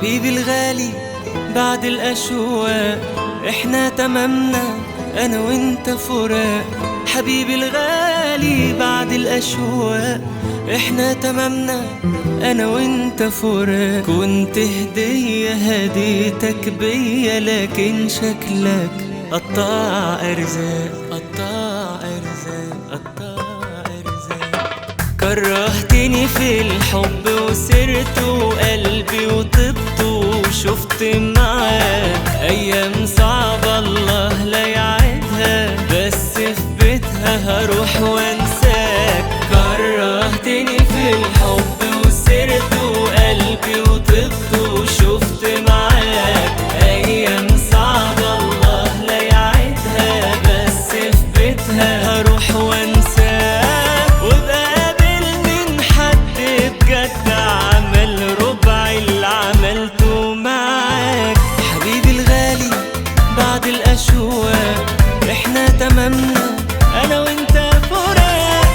حبيبي الغالي بعد الأشواق احنا تمامنا أنا وانت فراق حبيبي الغالي بعد الأشواق احنا تمامنا أنا وانت فراق كنت هدية هديتك بيا لكن شكلك قطاع أرزاق قطاع أرزاق قطاع أرزاق كرهتني في الحب وسرت وقلبي وطبت وشفت معاك ايام صعبة الله لا يعيدها بس في بيتها هروح وانساك كرهتني في الحب وسرت وقلبي وطبت وشفت معاك ايام صعبة الله لا يعيدها بس في بيتها هروح وانساك وبقابل من حد بجد عمل ربع اللي عملته معاك حبيبي الغالي بعد الاشواق احنا تمامنا انا وانت فراق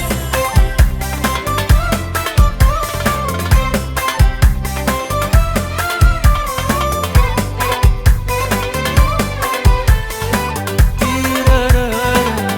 تيرارارا.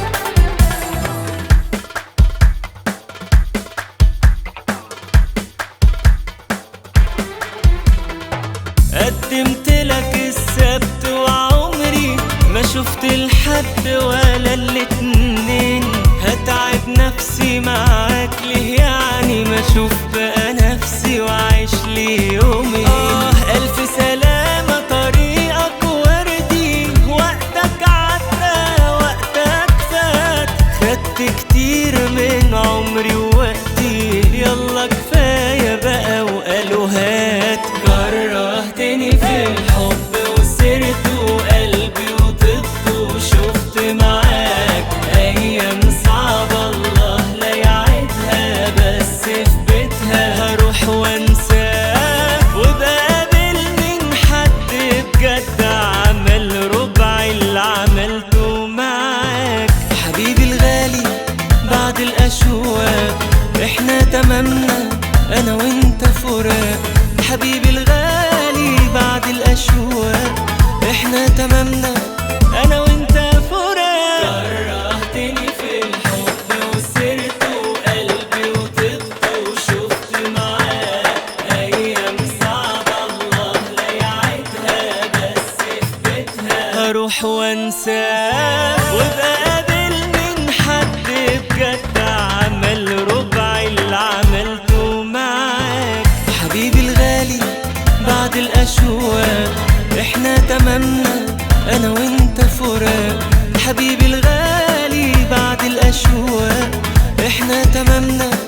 قدمت لك السبت وعمري ما شفت الحد ولا الاتنين هتعب نفسي معاك ليه يعني ما اشوف بقى نفسي وعيش لي يومين آه ألف سلامة طريقك وردي وقتك عدى وقتك فات خدت كتير من عمري ووقتي يلا كفاية بقى وقالوا هات كرهتني في الحب وسرت وقلبي وطبت وشفت معاك أيام صعبة الله لا يعيدها بس في بيتها هروح وانساك وبقابل من حد بجد عمل ربع اللي عملته معاك حبيبي الغالي بعد الأشواق احنا تمامنا أنا وانت فراق حبيبي الغالي بعد الأشواق احنا تمامنا أنا وانت فراق كرهتني في الحب وسرت وقلبي وطبت وشفت معاك أيام صعبة الله لا يعيدها بس في بيتها هروح وانساك وبقابل من حد بجد عمل ربع اللي عملته معاك حبيبي الغالي بعد الأشواق احنا تمامنا أنا وانت فراق حبيبي الغالي بعد الأشواق احنا تمامنا